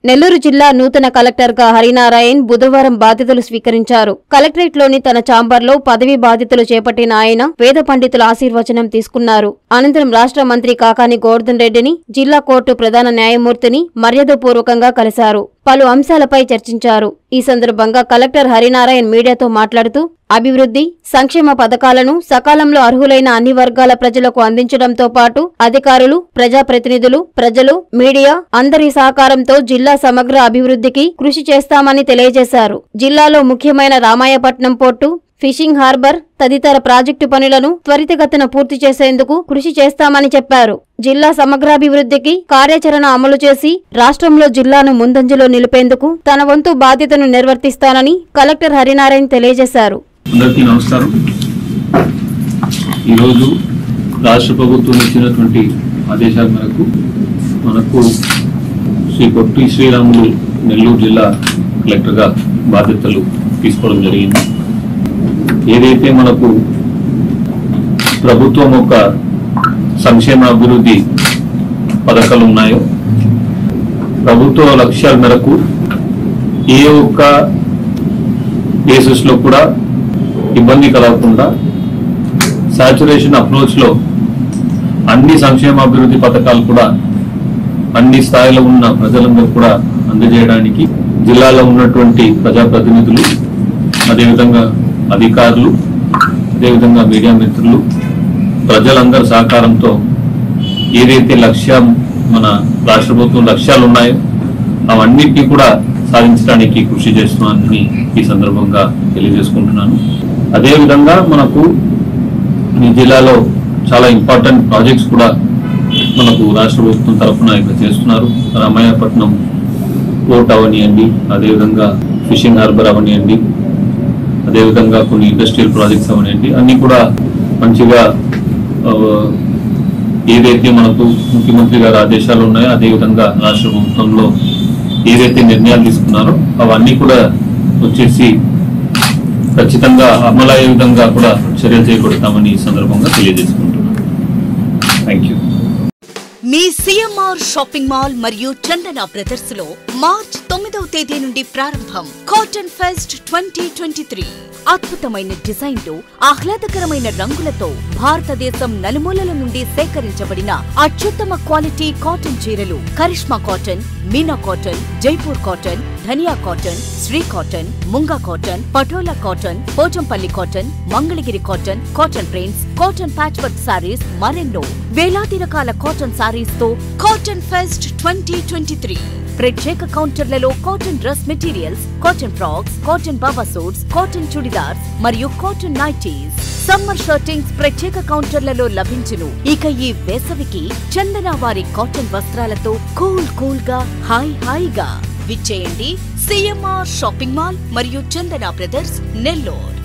నెల్లూరు జిల్లా నూతన కలెక్టర్గా హరినారాయణ్ బుధవారం బాధ్యతలు స్వీకరించారు కలెక్టరేట్లోని తన ఛాంబర్లో పదవీ బాధ్యతలు చేపట్టిన ఆయన వేద పండితుల ఆశీర్వచనం తీసుకున్నారు అనంతరం రాష్ట్ర మంత్రి కాకాని గోవర్ధన్ రెడ్డిని జిల్లా కోర్టు ప్రధాన న్యాయమూర్తిని మర్యాదపూర్వకంగా కలిశారు పలు అంశాలపై చర్చించారు ఈ సందర్భంగా కలెక్టర్ హరినారాయణ్ మీడియాతో మాట్లాడుతూ అభివృద్ధి సంక్షేమ పథకాలను సకాలంలో అర్హులైన అన్ని వర్గాల ప్రజలకు అందించడంతో పాటు అధికారులు ప్రజాప్రతినిధులు ప్రజలు మీడియా అందరి సహకారంతో జిల్లా సమగ్ర అభివృద్ధికి కృషి చేస్తామని తెలియజేశారు జిల్లాలో ముఖ్యమైన రామాయపట్నం పోర్టు ఫిషింగ్ హార్బర్ తదితర ప్రాజెక్టు పనులను త్వరితగతిన పూర్తి చేసేందుకు కృషి చేస్తామని చెప్పారు జిల్లా సమగ్రాభివృద్ధికి కార్యాచరణ అమలు చేసి రాష్ట్రంలో జిల్లాను ముందంజలో నిలిపేందుకు తన వంతు బాధ్యతను నిర్వర్తిస్తానని కలెక్టర్ హరినారాయణ తెలియజేశారు అందరికీ నమస్కారం ఈరోజు రాష్ట్ర ప్రభుత్వం ఇచ్చినటువంటి ఆదేశాల మేరకు మనకు శ్రీ పొట్టి శ్రీరాములు నెల్లూరు జిల్లా కలెక్టర్గా బాధ్యతలు తీసుకోవడం జరిగింది ఏదైతే మనకు ప్రభుత్వం ఒక సంక్షేమ అభివృద్ధి పథకాలు ఉన్నాయో ప్రభుత్వ లక్ష్యాల మేరకు ఏ ఒక్క కేసెస్లో కూడా ఇబ్బంది కలగకుండా సాచురేషన్ అప్రోచ్లో అన్ని సంక్షేమ అభివృద్ధి పథకాలు కూడా అన్ని స్థాయిలో ఉన్న ప్రజలందరూ కూడా అందజేయడానికి జిల్లాలో ఉన్నటువంటి ప్రజాప్రతినిధులు అదేవిధంగా అధికారులు అదేవిధంగా మీడియా మిత్రులు ప్రజలందరి సహకారంతో ఏదైతే లక్ష్యం మన రాష్ట్ర ప్రభుత్వం లక్ష్యాలు ఉన్నాయో అవన్నిటినీ కూడా సాధించడానికి కృషి చేస్తున్నానని ఈ సందర్భంగా తెలియజేసుకుంటున్నాను అదేవిధంగా మనకు ఈ జిల్లాలో చాలా ఇంపార్టెంట్ ప్రాజెక్ట్స్ కూడా మనకు రాష్ట్ర ప్రభుత్వం తరఫున ఇక్కడ చేస్తున్నారు రామాయపట్నం పోర్ట్ అవనియండి అదేవిధంగా ఫిషింగ్ హార్బర్ అవనియండి అదేవిధంగా కొన్ని ఇండస్ట్రియల్ ప్రాజెక్ట్స్ అవనియండి అన్ని కూడా మంచిగా ఆ, ఏదైతే మనకు ముఖ్యమంత్రి గారి ఆదేశాలు ఉన్నాయో అదేవిధంగా రాష్ట్ర ప్రభుత్వంలో ఏదైతే నిర్ణయాలు తీసుకున్నారో అవన్నీ కూడా వచ్చేసి ఖచ్చితంగా అమలయ్యే విధంగా కూడా చర్యలు చేపడతామని ఈ సందర్భంగా తెలియజేసుకుంటున్నాను థ్యాంక్ యూ మీ సిఎంఆర్ షాపింగ్ మాల్ మరియు చందన బ్రదర్స్ లో మార్చ్ తొమ్మిదవ తేదీ నుండి ప్రారంభం cotton fest twenty twenty three అద్భుతమైన డిజైన్లు ఆహ్లాదకరమైన రంగులతో భారతదేశం నలుమూలల నుండి సేకరించబడిన అత్యుత్తమ క్వాలిటీ కాటన్ చీరలు Karishma cotton Meena cotton Jaipur cotton Dhaniya cotton Shri cotton Munga cotton Patola cotton Pochampalli cotton Mangalagiri cotton cotton prints cotton patch work sarees మరెన్నో వేలాది రకాల కాటన్ సారీస్ తో cotton fest twenty twenty three ప్రత్యేక కౌంటర్లలో cotton dress materials cotton frocks cotton baba suits cotton chudidars మరియు కాటన్ నైటీస్ సమ్మర్ షర్టింగ్స్ ప్రత్యేక కౌంటర్లలో లభించును ఇక ఈ వేసవికి చందన వారి కాటన్ వస్త్రాలతో కూల్ కూల్ గా హాయ్ హాయిగా విచ్చేయండి సిఎంఆర్ షాపింగ్ మాల్ మరియు చందన బ్రదర్స్ నెల్లూరు